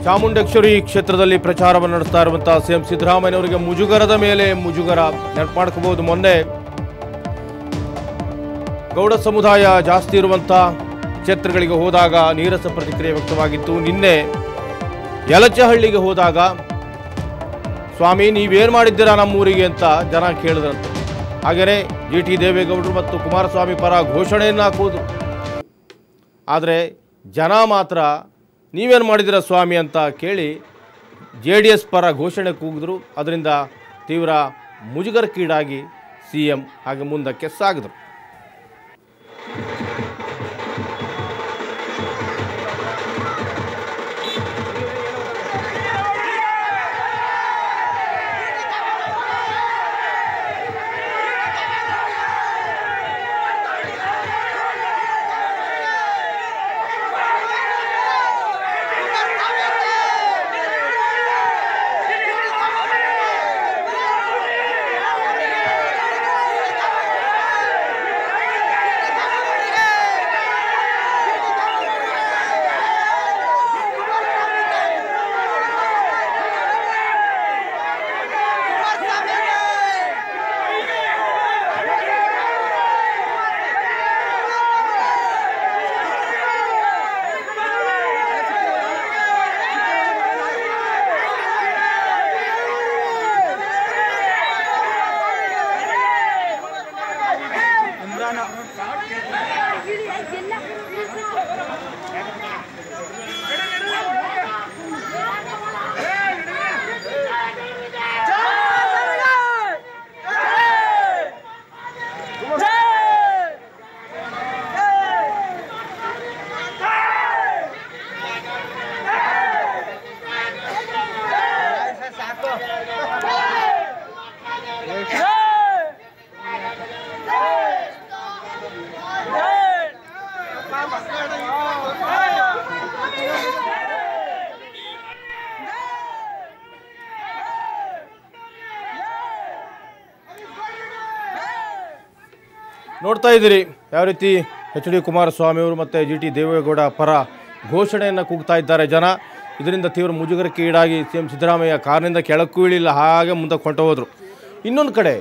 ಚಾಮುಂಡೇಶ್ವರಿ ಕ್ಷೇತ್ರದಲ್ಲಿ ಪ್ರಚಾರವನ್ನು ನಡೆಸ್ತಾ ಇರುವಂತಹ ಸಿಎಂ ಸಿದ್ದರಾಮಯ್ಯನವರಿಗೆ ಮುಜುಗರದ ಮೇಲೆ ಮುಜುಗರ ನೆನಪು ಮಾಡ್ಕೋಬಹುದು ಮೊನ್ನೆ ಗೌಡ ಸಮುದಾಯ ಜಾಸ್ತಿ ಇರುವಂಥ ಕ್ಷೇತ್ರಗಳಿಗೆ ಹೋದಾಗ ನೀರಸ ಪ್ರತಿಕ್ರಿಯೆ ವ್ಯಕ್ತವಾಗಿತ್ತು ನಿನ್ನೆ ಯಲಚಹಳ್ಳಿಗೆ ಹೋದಾಗ ಸ್ವಾಮಿ ನೀವೇನು ಮಾಡಿದ್ದೀರಾ ನಮ್ಮೂರಿಗೆ ಅಂತ ಜನ ಕೇಳಿದ್ರಂತೆ ಹಾಗೆಯೇ ಜಿ ಟಿ ದೇವೇಗೌಡರು ಮತ್ತು ಕುಮಾರಸ್ವಾಮಿ ಪರ ಘೋಷಣೆಯನ್ನು ಹಾಕುವುದು ಆದರೆ ಜನ ಮಾತ್ರ ನೀವೇನು ಮಾಡಿದ್ದೀರಾ ಸ್ವಾಮಿ ಅಂತ ಕೇಳಿ ಜೆ ಡಿ ಎಸ್ ಪರ ಘೋಷಣೆ ಕೂಗಿದ್ರು ಅದರಿಂದ ತೀವ್ರ ಮುಜುಗರಕ್ಕೀಡಾಗಿ ಸಿ ಎಂ ಹಾಗೆ ಮುಂದಕ್ಕೆ ಸಾಗಿದ್ರು ನೋಡ್ತಾ ಇದ್ದೀರಿ ಯಾವ ರೀತಿ ಎಚ್ ಡಿ ಕುಮಾರಸ್ವಾಮಿ ಅವರು ಮತ್ತು ಜಿ ಟಿ ದೇವೇಗೌಡ ಪರ ಘೋಷಣೆಯನ್ನು ಕೂಗ್ತಾ ಇದ್ದಾರೆ ಜನ ಇದರಿಂದ ತೀವ್ರ ಮುಜುಗರಕ್ಕೆ ಈಡಾಗಿ ಸಿ ಎಂ ಸಿದ್ದರಾಮಯ್ಯ ಕಾರಿನಿಂದ ಕೆಳಕ್ಕೂ ಇಳಿಲ್ಲ ಹಾಗೆ ಮುಂದಕ್ಕೆ ಹೊಂಟು ಹೋದರು ಇನ್ನೊಂದು ಕಡೆ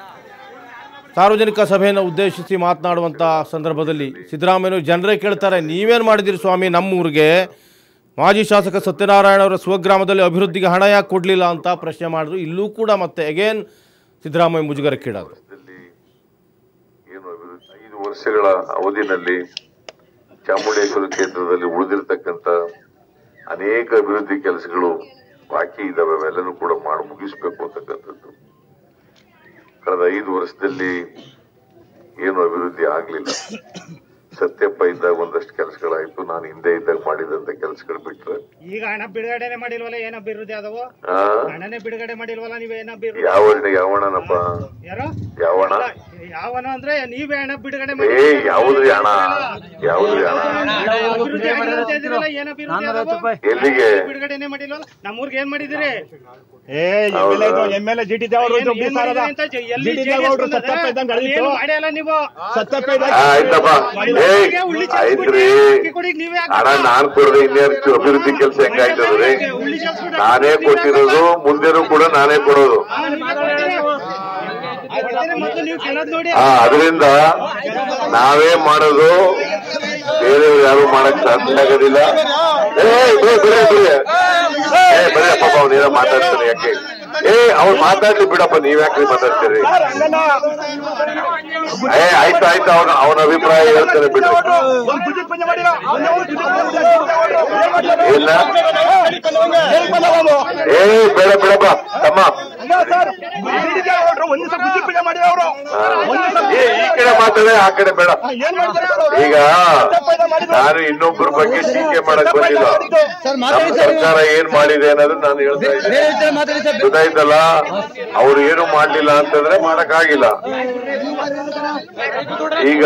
ಸಾರ್ವಜನಿಕ ಸಭೆಯನ್ನು ಉದ್ದೇಶಿಸಿ ಮಾತನಾಡುವಂಥ ಸಂದರ್ಭದಲ್ಲಿ ಸಿದ್ದರಾಮಯ್ಯನವರು ಜನರೇ ಕೇಳ್ತಾರೆ ನೀವೇನು ಮಾಡಿದಿರಿ ಸ್ವಾಮಿ ನಮ್ಮೂರಿಗೆ ಮಾಜಿ ಶಾಸಕ ಸತ್ಯನಾರಾಯಣ ಅವರ ಸ್ವಗ್ರಾಮದಲ್ಲಿ ಅಭಿವೃದ್ಧಿಗೆ ಹಣ ಯಾಕೆ ಕೊಡಲಿಲ್ಲ ಅಂತ ಪ್ರಶ್ನೆ ಮಾಡಿದ್ರು ಇಲ್ಲೂ ಕೂಡ ಮತ್ತೆ ಅಗೇನ್ ಸಿದ್ದರಾಮಯ್ಯ ಮುಜುಗರಕ್ಕೀಡಾದರು ದೇಶದಲ್ಲಿ ಏನು ಅಭಿವೃದ್ಧಿ ಐದು ವರ್ಷಗಳ ಅವಧಿನಲ್ಲಿ ಚಾಮುಂಡೇಶ್ವರಿ ಕ್ಷೇತ್ರದಲ್ಲಿ ಉಳಿದಿರ್ತಕ್ಕಂಥ ಅನೇಕ ಅಭಿವೃದ್ಧಿ ಕೆಲಸಗಳು ಬಾಕಿ ಇದಾವೆ ಅವೆಲ್ಲನೂ ಕೂಡ ಮಾಡಿ ಮುಗಿಸ್ಬೇಕು ಅಂತಕ್ಕಂಥದ್ದು ಕಳೆದ ಐದು ವರ್ಷದಲ್ಲಿ ಏನು ಅಭಿವೃದ್ಧಿ ಆಗ್ಲಿಲ್ಲ ಸತ್ಯಪ್ಪ ಇದ್ದಾಗ ಒಂದಷ್ಟು ಕೆಲಸಗಳಾಯ್ತು ನಾನು ಹಿಂದೆ ಇದ್ದಾಗ ಮಾಡಿದಂತ ಕೆಲಸಗಳು ಬಿಟ್ರೆ ಈಗ ಹಣ ಬಿಡುಗಡೆನೆ ಮಾಡಿಲ್ವಲ್ಲ ಏನ್ ಅಭಿವೃದ್ಧಿ ಅದಾವು ಆ ಹಣನೇ ಬಿಡುಗಡೆ ಮಾಡಿಲ್ವಲ್ಲ ನೀವ್ ಏನ್ ಅಭಿವೃದ್ಧಿ ಯಾವಣ್ಣ ಯಾವಣ್ಣನಪ್ಪ ಯಾರು ಯಾವಣ ಅಲ್ಲ, ಯಾವನ ಅಂದ್ರೆ ನೀವೇ ಹಣ ಬಿಡುಗಡೆ ಏ ಯಾವ್ದ್ರಿ ಹಣ ಯಾವ್ದ್ರಿ ಹಣ ಅಭಿವೃದ್ಧಿ ಆಗಿಲ್ಲ ಅಂತ ಇದ್ದೀರಲ್ಲ, ಏನ್ ಅಭಿವೃದ್ಧಿ ಅದಾವು? ಎಲ್ಲಿಗೆ ಬಿಡುಗಡೆನೆ ಮಾಡಿಲ್ವಲ್ಲ ನಮ್ಮೂರ್ಗೆ ಏನ್ ಮಾಡಿದಿರಿ ಏ M L A M L A G T ದೇವರು ಏನ್- ಏನ್ ಮಾಡಿದಿರಿ ಅಂತ ಜ- ಎಲ್ಲಿ ಜಿಟಿ JDS ದೇವರು ಬಂದದೆ? ಸತ್ತಪ್ಪ ಇದ್ದಂಗೆ ಅಲ್ಲಿ ಅಳಿತು ಏನು ಮಾಡೇ ಇಲ್ಲ ನೀವು ಸತ್ತಪ್ಪ ಆ, ಇದ್ದಂಗೆ ಆಯ್ತಪ್ಪ ಏ ಮನೆಗೆ ಉಳ್ಳಿ ಚೆಲ್ಸ್ಬಿಟ್ಟು ಆಯ್ತ್ರಿ ಅಕ್ಕಿ ಕೊಡಿ, ನೀವೇ ಹಾಕ್ಬೇಕು. ಹಣ ನಾನ್ ಕೊಡದೆ ಇನ್ಯಾರು ಅಭಿವೃದ್ಧಿ ಕೆಲಸ ಹೆಂಗಾಯ್ತದ್ರಿ ಉಳ್ಳಿ ಚೆಲ್ಸ್ಬಿಟ್ಟು ನಾನೇ ಕೊಟ್ಟಿರೋದು ಮುಂದೆನೂ ಕೂಡ ನಾನೇ ಕೊಡೋದು ಹಾ, ನೀವೇ ಕೊಡ್ತೀರಿ. ಅದಕ್ಕೆ ಮೊದ್ಲು ನೀವು ಕೇಳೋದ್ ನೋಡಿ ಆ ಅದರಿಂದ ನಾವೇ ಮಾಡೋದು ಬೇರೆಯವ್ರು ಯಾರು ಮಾಡಕ್ ಸಾಧ್ಯ ಆಗೋದಿಲ್ಲ ಏ ಬೇ ಬಿಡೆ ಬಿಡೆ ಏ ಬರೀ ಪಾಪ ಅವನೇನೋ ಮಾತಾಡ್ತಾನೆ ಯಾಕೆ ಏ ಅವ್ನು ಮಾತಾಡ್ಲಿ ಬಿಡಪ್ಪ ನೀವ್ ಯಾಕ್ರಿ ಮಾತಾಡ್ತೀರಿ ಏ ಆಯ್ತು ಆಯ್ತು ಅವನ ಅವನ ಅಭಿಪ್ರಾಯ ಹೇಳ್ತಾನೆ ಬಿಡ್ರಿ ಒಂದ್ ಬುದ್ಧಿ ಪೂಜೆ ಮಾಡಿಲ್ಲ ಒಂದೇ ಒಂದ್ ಬುದ್ಧಿ ಪೂಜೆ ಮಾಡಿಲ್ಲ. ಏನ್ ಮಾಡ್ತಾರೆ? ಇಲ್ಲ ಏನ್ ಬಂದ ಅವನು? ಏ ಬೇಡ ಬಿಡಪ್ಪ ತಮ್ಮ ಅಲ್ಲ ಸರ್ ಜಿ ಟಿ ದೇವರು ಒಂದ್ ದಿವಸ ಬುದ್ಧಿ ಪೂಜೆ ಮಾಡಿಲ್ಲ ಅವರು ಒಂದ್ ದಿವಸ ಏ ಈ ಕಡೆ ಮಾತಾಡೆ ಆ ಕಡೆ ಬೇಡ ಏನ್ ಮಾಡ್ತಾರೆ ಅವರು? ಈಗ ನಾನು ಇನ್ನೊಬ್ಬರ ಬಗ್ಗೆ ಟೀಕೆ ಮಾಡಕ್ ಬಂದಿಲ್ಲ ನಮ್ಮ ಸರ್ಕಾರ ಏನ್ ಮಾಡಿದೆ ಅನ್ನೋದನ್ನ ನಾನು ಹೇಳ್ತಾ ಇದ್ದೀನಿ ಗೊತ್ತಾಯ್ತಲ್ಲ ಅವ್ರು ಏನು ಮಾಡ್ಲಿಲ್ಲ ಅಂತಂದ್ರೆ ಮಾಡಕ್ಕಾಗಿಲ್ಲ ಈಗ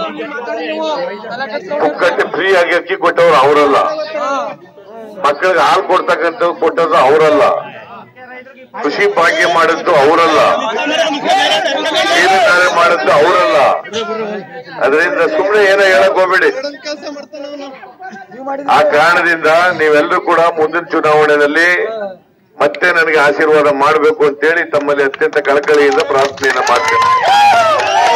ಪುಕ್ಕಟ್ಟೆ ಫ್ರೀ ಆಗಿ ಅಕ್ಕಿ ಕೊಟ್ಟವ್ರು ಅವರಲ್ಲ ಮಕ್ಕಳಿಗೆ ಹಾಲು ಕೊಡ್ತಕ್ಕಂಥ ಕೊಟ್ಟದ್ದು ಅವರಲ್ಲ ಕೃಷಿ ಭಾಗ್ಯ ಮಾಡಿದ್ದು ಅವರಲ್ಲ ಮೀನುಗಾರ ಮಾಡಿದ್ದು ಅವರಲ್ಲ ಅದರಿಂದ ಸುಮ್ಮನೆ ಏನೋ ಹೇಳಕ್ ಹೋಗ್ಬೇಡಿ ಆ ಕಾರಣದಿಂದ ನೀವೆಲ್ಲರೂ ಕೂಡ ಮುಂದಿನ ಚುನಾವಣೆಯಲ್ಲಿ ಮತ್ತೆ ನನಗೆ ಆಶೀರ್ವಾದ ಮಾಡಬೇಕು ಅಂತೇಳಿ ತಮ್ಮಲ್ಲಿ ಅತ್ಯಂತ ಕಳಕಳಿಯಿಂದ ಪ್ರಾರ್ಥನೆಯನ್ನ ಮಾಡ್ತೇನೆ